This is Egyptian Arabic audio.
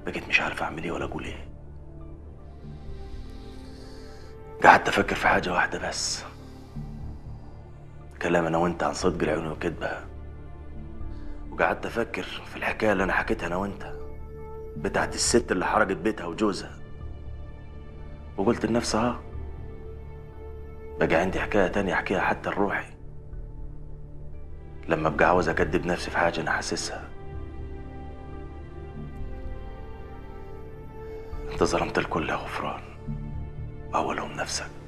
بقيت مش عارف اعمل ايه ولا اقول ايه قعدت افكر في حاجه واحده بس كلام انا وانت عن صدق العيون وكدبها وقعدت افكر في الحكايه اللي انا حكيتها انا وانت بتاعت الست اللي حرقت بيتها وجوزها وقلت لنفسي اه بقى عندي حكايه تانية احكيها حتى لروحي لما ابقى عاوز اكدب نفسي في حاجه انا حاسسها انت ظلمت الكل يا غفران اولهم نفسك